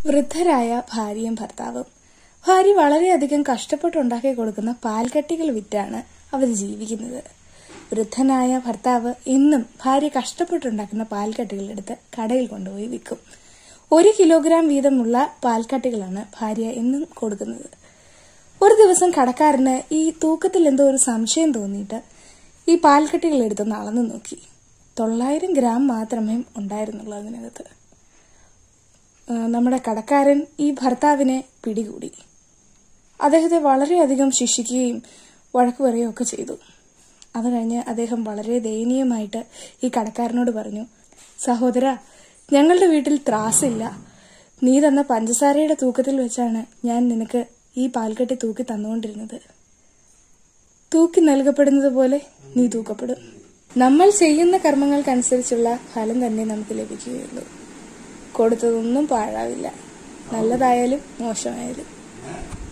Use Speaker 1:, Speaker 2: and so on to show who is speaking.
Speaker 1: വൃദ്ധരായ ഭാര്യയും ഭർത്താവും ഭാര്യ വളരെയധികം കഷ്ടപ്പെട്ടുണ്ടാക്കി കൊടുക്കുന്ന പാൽക്കട്ടികൾ വിറ്റാണ് അവർ ജീവിക്കുന്നത് വൃദ്ധനായ ഭർത്താവ് എന്നും ഭാര്യ കഷ്ടപ്പെട്ടുണ്ടാക്കുന്ന പാൽക്കട്ടികളെടുത്ത് കടയിൽ കൊണ്ടുപോയി വിൽക്കും ഒരു കിലോഗ്രാം വീതമുള്ള പാൽക്കട്ടികളാണ് ഭാര്യ എന്നും കൊടുക്കുന്നത് ഒരു ദിവസം കടക്കാരന് ഈ തൂക്കത്തിൽ എന്തോ ഒരു സംശയം തോന്നിയിട്ട് ഈ പാൽക്കട്ടികൾ എടുത്തൊന്ന് അളന്നു നോക്കി തൊള്ളായിരം ഗ്രാം മാത്രമേ ഉണ്ടായിരുന്നുള്ളൂ അതിനകത്ത് ആ, നമ്മുടെ കടക്കാരൻ ഈ ഭർത്താവിനെ പിടികൂടി അദ്ദേഹത്തെ വളരെയധികം ശിക്ഷിക്കുകയും വഴക്ക് പറയുകയും ഒക്കെ ചെയ്തു അത് കഴിഞ്ഞ് അദ്ദേഹം വളരെ ദയനീയമായിട്ട് ഈ കടക്കാരനോട് പറഞ്ഞു സഹോദര ഞങ്ങളുടെ വീട്ടിൽ ത്രാസില്ല നീ തന്ന പഞ്ചസാരയുടെ തൂക്കത്തിൽ വെച്ചാണ് ഞാൻ നിനക്ക് ഈ പാൽക്കെട്ടി തൂക്കി തന്നുകൊണ്ടിരുന്നത് തൂക്കി നൽകപ്പെടുന്നത് പോലെ നീ തൂക്കപ്പെടും നമ്മൾ ചെയ്യുന്ന കർമ്മങ്ങൾക്കനുസരിച്ചുള്ള ഫലം തന്നെ നമുക്ക് ലഭിക്കുകയുള്ളൂ കൊടുത്തതൊന്നും പാഴാവില്ല നല്ലതായാലും മോശമായാലും